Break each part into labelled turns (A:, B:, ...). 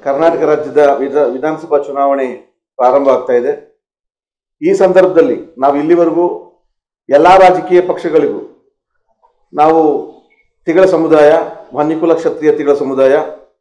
A: ಕರ್ನಾಟಕ ರಾಜ್ಯದ ವಿಧ- ವಿಧಾನಸಭಾ ಚುನಾವಣೆ ಪ್ರಾರಂಭ ಆಗ್ತಾ ಇದೆ ಈ ಸಂದರ್ಭದಲ್ಲಿ ನಾವು ಇಲ್ಲಿವರೆಗೂ ಎಲ್ಲಾ ರಾಜಕೀಯ ಪಕ್ಷಗಳಿಗೂ ನಾವು ತಿಗಳ ಸಮುದಾಯ ವನ್ಯಕುಲ ಕ್ಷತ್ರಿಯ ತಿಗಳ ಸಮುದಾಯ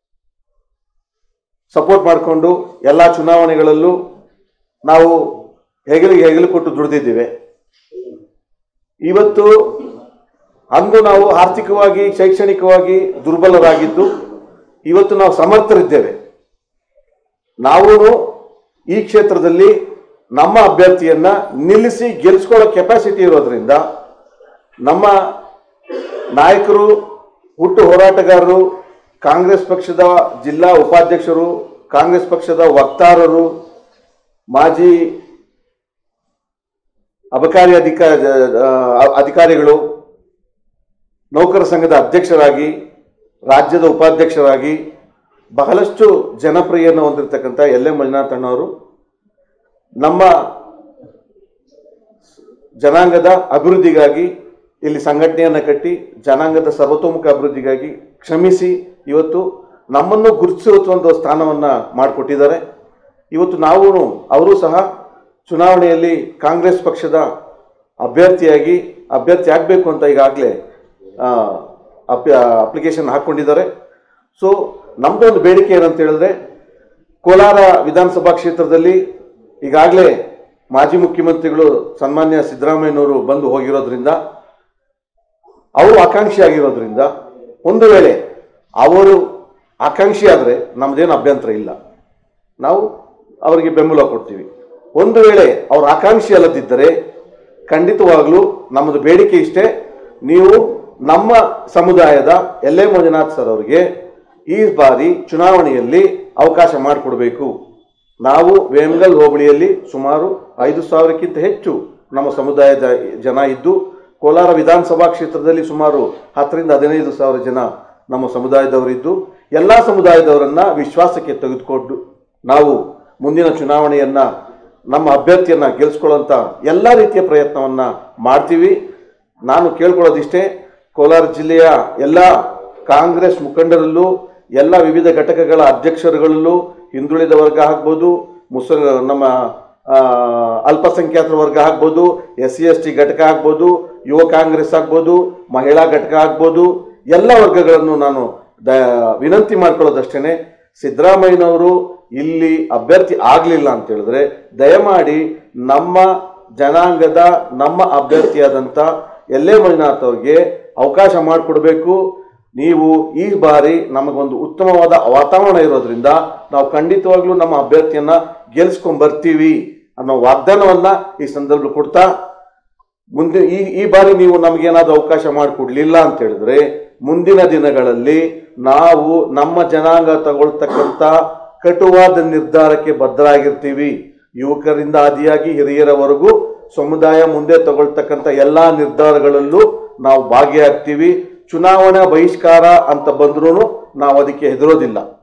A: ಸಪೋರ್ಟ್ ಮಾಡಿಕೊಂಡು ಎಲ್ಲ ಚುನಾವಣೆಗಳಲ್ಲೂ ನಾವು ಹೆಗಲಿಗೆ ಹೆಗಲು ಕೊಟ್ಟು ದುಡಿದಿದ್ದೇವೆ ಇವತ್ತು ಅಂದು ನಾವು ಆರ್ಥಿಕವಾಗಿ ಶೈಕ್ಷಣಿಕವಾಗಿ ದುರ್ಬಲರಾಗಿದ್ದು ಇವತ್ತು ನಾವು ಸಮರ್ಥರಿದ್ದೇವೆ ನಾವು ಈ ಕ್ಷೇತ್ರದಲ್ಲಿ ನಮ್ಮ ಅಭ್ಯರ್ಥಿಯನ್ನ ನಿಲ್ಲಿಸಿ ಗೆಲ್ಲಿಸ್ಕೊಳ್ಳೋ ಕೆಪಾಸಿಟಿ ಇರೋದ್ರಿಂದ ನಮ್ಮ ನಾಯಕರು ಹುಟ್ಟು ಹೋರಾಟಗಾರರು ಕಾಂಗ್ರೆಸ್ ಪಕ್ಷದ ಜಿಲ್ಲಾ ಉಪಾಧ್ಯಕ್ಷರು ಕಾಂಗ್ರೆಸ್ ಪಕ್ಷದ ವಕ್ತಾರರು ಮಾಜಿ ಅಬಕಾರಿ ಅಧಿಕ ಅ- ಅಧಿಕಾರಿಗಳು ನೌಕರ ಸಂಘದ ಅಧ್ಯಕ್ಷರಾಗಿ ರಾಜ್ಯದ ಉಪಾಧ್ಯಕ್ಷರಾಗಿ ಬಹಳಷ್ಟು ಜನಪ್ರಿಯನ್ನು ಹೊಂದಿರತಕ್ಕಂಥ ಎಲ್ ಎಂ ಮಂಜುನಾಥ್ ಅಣ್ಣವರು ನಮ್ಮ ಜನಾಂಗದ ಅಭಿವೃದ್ಧಿಗಾಗಿ ಇಲ್ಲಿ ಸಂಘಟನೆಯನ್ನು ಕಟ್ಟಿ ಜನಾಂಗದ ಸರ್ವತೋಮುಖ ಅಭಿವೃದ್ಧಿಗಾಗಿ ಕ್ಷಮಿಸಿ ಇವತ್ತು ನಮ್ಮನ್ನು ಗುರುತಿಸುವ ಒಂದು ಸ್ಥಾನವನ್ನು ಮಾಡಿಕೊಟ್ಟಿದ್ದಾರೆ ಇವತ್ತು ನಾವು ಅವರು ಸಹ ಚುನಾವಣೆಯಲ್ಲಿ ಕಾಂಗ್ರೆಸ್ ಪಕ್ಷದ ಅಭ್ಯರ್ಥಿಯಾಗಿ ಅಭ್ಯರ್ಥಿ ಆಗಬೇಕು ಅಂತ ಈಗಾಗಲೇ ಅಪ್ಲಿಕೇಶನ್ ಹಾಕ್ಕೊಂಡಿದ್ದಾರೆ ಸೊ ನಮ್ಮದು ಒಂದು ಬೇಡಿಕೆ ಏನಂತ ಹೇಳಿದ್ರೆ ಕೋಲಾರ ವಿಧಾನಸಭಾ ಕ್ಷೇತ್ರದಲ್ಲಿ ಈಗಾಗಲೇ ಮಾಜಿ ಮುಖ್ಯಮಂತ್ರಿಗಳು ಸನ್ಮಾನ್ಯ ಸಿದ್ದರಾಮಯ್ಯನವರು ಬಂದು ಹೋಗಿರೋದ್ರಿಂದ ಅವರು ಆಕಾಂಕ್ಷಿ ಆಗಿರೋದ್ರಿಂದ ಒಂದು ವೇಳೆ ಅವರು ಆಕಾಂಕ್ಷಿ ಆದರೆ ನಮ್ಮದೇನು ಅಭ್ಯಂತರ ಇಲ್ಲ ನಾವು ಅವರಿಗೆ ಬೆಂಬಲ ಕೊಡ್ತೀವಿ ಒಂದು ವೇಳೆ ಅವ್ರ ಆಕಾಂಕ್ಷಿ ಅಲ್ಲದಿದ್ದರೆ ಖಂಡಿತವಾಗ್ಲೂ ನಮ್ಮದು ಬೇಡಿಕೆ ಇಷ್ಟೇ ನೀವು ನಮ್ಮ ಸಮುದಾಯದ ಎಲ್ ಎ ಮಂಜುನಾಥ್ ಸರ್ ಅವರಿಗೆ ಈ ಬಾರಿ ಚುನಾವಣೆಯಲ್ಲಿ ಅವಕಾಶ ಮಾಡಿಕೊಡ್ಬೇಕು ನಾವು ವೇಮಗಲ್ ಹೋಬಳಿಯಲ್ಲಿ ಸುಮಾರು ಐದು ಸಾವಿರಕ್ಕಿಂತ ಹೆಚ್ಚು ನಮ್ಮ ಸಮುದಾಯದ ಜನ ಇದ್ದು ಕೋಲಾರ ವಿಧಾನಸಭಾ ಕ್ಷೇತ್ರದಲ್ಲಿ ಸುಮಾರು ಹತ್ತರಿಂದ ಹದಿನೈದು ಸಾವಿರ ಜನ ನಮ್ಮ ಸಮುದಾಯದವರಿದ್ದು ಎಲ್ಲ ಸಮುದಾಯದವರನ್ನ ವಿಶ್ವಾಸಕ್ಕೆ ತೆಗೆದುಕೊಂಡು ನಾವು ಮುಂದಿನ ಚುನಾವಣೆಯನ್ನ ನಮ್ಮ ಅಭ್ಯರ್ಥಿಯನ್ನ ಗೆಲ್ಲಿಸ್ಕೊಳ್ಳೋಂಥ ಎಲ್ಲ ರೀತಿಯ ಪ್ರಯತ್ನವನ್ನ ಮಾಡ್ತೀವಿ ನಾನು ಕೇಳ್ಕೊಳ್ಳೋದಿಷ್ಟೇ ಕೋಲಾರ ಜಿಲ್ಲೆಯ ಎಲ್ಲ ಕಾಂಗ್ರೆಸ್ ಮುಖಂಡರಲ್ಲೂ ಎಲ್ಲ ವಿವಿಧ ಘಟಕಗಳ ಅಧ್ಯಕ್ಷರುಗಳಲ್ಲೂ ಹಿಂದುಳಿದ ವರ್ಗ ಆಗ್ಬೋದು ಮುಸ ನಮ್ಮ ಆ, ಅಲ್ಪಸಂಖ್ಯಾತರ ವರ್ಗ ಆಗ್ಬೋದು ಎಸ್ ಸಿ ಎಸ್ ಟಿ ಘಟಕ ಆಗ್ಬೋದು ಯುವ ಕಾಂಗ್ರೆಸ್ ಆಗ್ಬೋದು ಮಹಿಳಾ ಘಟಕ ಆಗ್ಬೋದು ಎಲ್ಲ ವರ್ಗಗಳನ್ನು ನಾನು ದ ವಿನಂತಿ ಮಾಡ್ಕೊಳ್ಳೋದಷ್ಟೇ ಸಿದ್ದರಾಮಯ್ಯನವರು ಇಲ್ಲಿ ಅಭ್ಯರ್ಥಿ ಆಗಲಿಲ್ಲ ಅಂತ ಹೇಳಿದ್ರೆ ದಯಮಾಡಿ ನಮ್ಮ ಜನಾಂಗದ ನಮ್ಮ ಅಭ್ಯರ್ಥಿಯಾದಂಥ ಎಲ್ಲೇ ಮಂಜುನಾಥ್ ಅವ್ರಿಗೆ ಅವಕಾಶ ಮಾಡಿಕೊಡ್ಬೇಕು ನೀವು ಈ ಬಾರಿ ನಮಗೊಂದು ಉತ್ತಮವಾದ ವಾತಾವರಣ ಇರೋದ್ರಿಂದ ನಾವು ಖಂಡಿತವಾಗ್ಲೂ ನಮ್ಮ ಅಭ್ಯರ್ಥಿಯನ್ನ ಗೆಲ್ಸ್ಕೊಂಡ್ ಬರ್ತೀವಿ ಅನ್ನೋ ವಾಗ್ದಾನವನ್ನ ಈ ಸಂದರ್ಭ ಕೊಡ್ತಾ ಮುಂದೆ ಈ ಈ ಬಾರಿ ನೀವು ನಮಗೇನಾದ್ರೂ ಅವಕಾಶ ಮಾಡಿಕೊಡ್ಲಿಲ್ಲ ಅಂತ ಹೇಳಿದ್ರೆ ಮುಂದಿನ ದಿನಗಳಲ್ಲಿ ನಾವು ನಮ್ಮ ಜನಾಂಗ ತಗೊಳ್ತಕ್ಕಂಥ ಕಟುವಾದ ನಿರ್ಧಾರಕ್ಕೆ ಬದ್ಧರಾಗಿರ್ತೀವಿ ಯುವಕರಿಂದ ಆದಿಯಾಗಿ ಹಿರಿಯರವರೆಗೂ ಸಮುದಾಯ ಮುಂದೆ ತಗೊಳ್ತಕ್ಕಂಥ ಎಲ್ಲಾ ನಿರ್ಧಾರಗಳಲ್ಲೂ ನಾವು ಭಾಗಿಯಾಗ್ತೀವಿ ಚುನಾವಣಾ ಬಹಿಷ್ಕಾರ ಅಂತ ಬಂದ್ರೂ ನಾವು ಅದಕ್ಕೆ ಹೆದರೋದಿಲ್ಲ